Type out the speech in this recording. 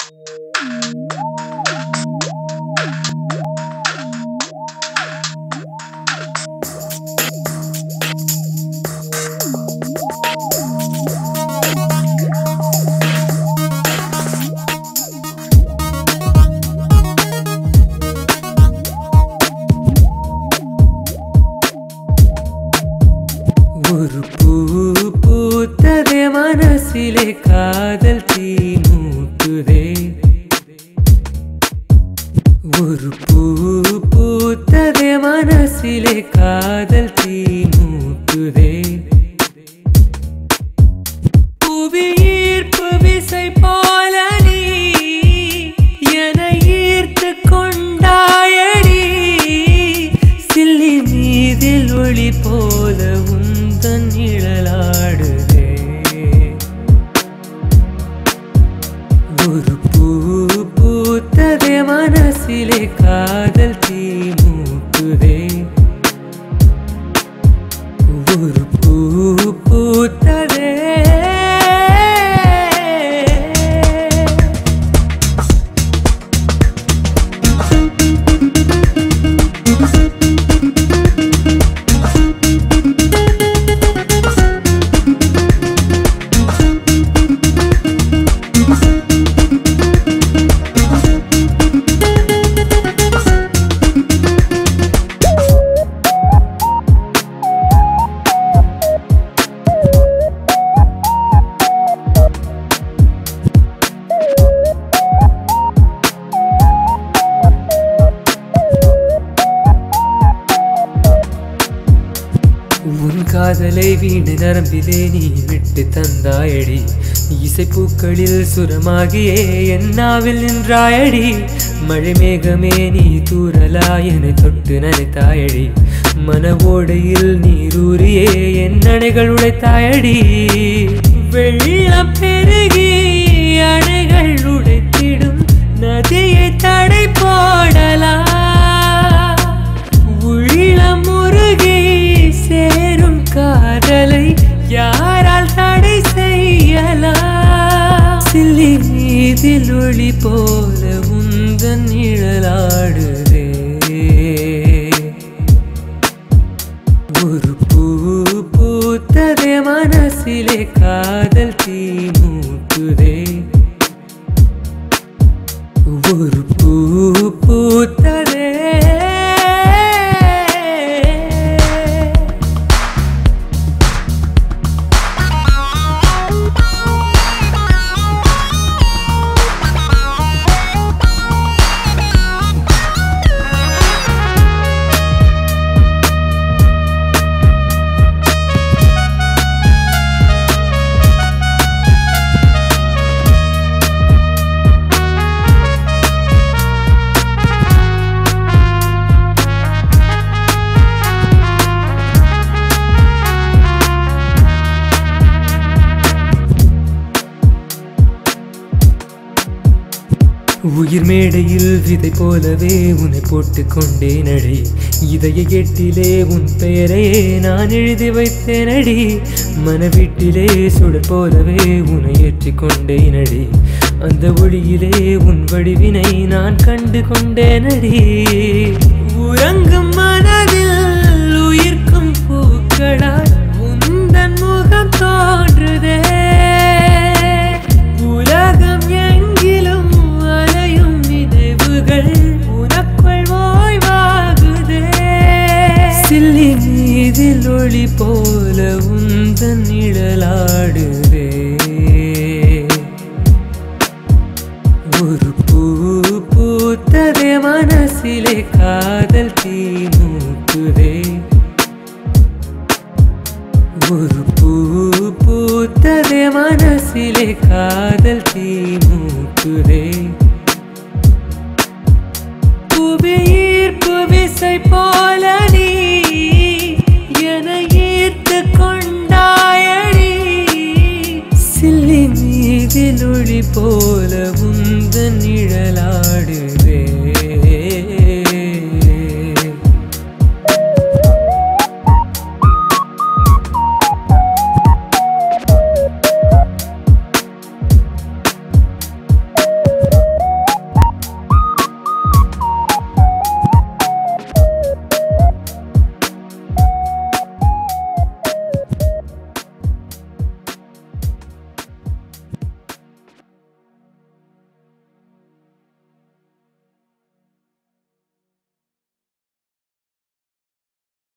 ஒரு பூ பூத்ததே மனசிலே காதல் தீ மூட்டுதே ஒரு பூ பூத்ததே மனசிலே காதல் தீ மூட்டுதே புவி ஈர்ப்பு விசை போல நீ என ஈர்த்து கொண்டாயடி சில்லி மீதில் ஒளி போல உந்தன் நிழலாடுதே ஒரு பூ பூத்ததே மனசிலே காதல் தீ மூட்டுதே ஒரு பூ பூத்ததே உன் காதலை வீடு நரம்பிலே நீ விட்டு தந்தாயடி இசைப்பூக்களில் சுரமாகியே என் நாவில் நின்றாயடி மழை மேகமே நீ தூரலா என்னை தொட்டு நனைத்தாயடி மன ஓடையில் நீரூறியே என் அணைகள் உடைத்தாயடி வெள்ளம் பெருகி அணைகள் உடைத்திடும் நதியை தடை போடலாம் உள்ளம் முருகி சேரும் காதலை யாரால் தடை செய்யலாம் சில்லி மீதில் ஒளி போல உந்தன் நிழலாடுதே ஒரு பூ பூத்ததே மனசிலே காதல் தீ மூட்டுதே ஒரு பூ பூத்ததே உயிர் மேடையில் விதை போலவே உன்னை போட்டு கொண்டேனடி இதய எட்டிலே உன் பெயரையே நான் எழுதி வைத்தேனடி மனவீட்டிலே சுடர் போலவே உன்னை ஏற்றி கொண்டேனடி அந்த ஒளியிலே உன் வடிவினை நான் கண்டு கொண்டேனடி உறங்கும் மனதில் உயிர்க்கும் பூக்களாய் உந்தன் முகம் தோன்றுதே உலகம் எங்கிலும் அலையும் நினைவுகள் உனக்குள் ஓய்வாகுதே சில்லி மீதில் ஒளி போல உந்தன் நிழலாடுதே ஒரு பூ பூத்ததே மனசிலே காதல் தீ மூட்டுதே ஒரு பூ பூத்ததே மனசிலே காதல் தீ மூட்டுதே புவி ஈர்ப்பு விசை போல நீ என ஈர்த்து கொண்டாயடி சில்லி மீதில் ஒளி போல உந்த நிழலாடுதே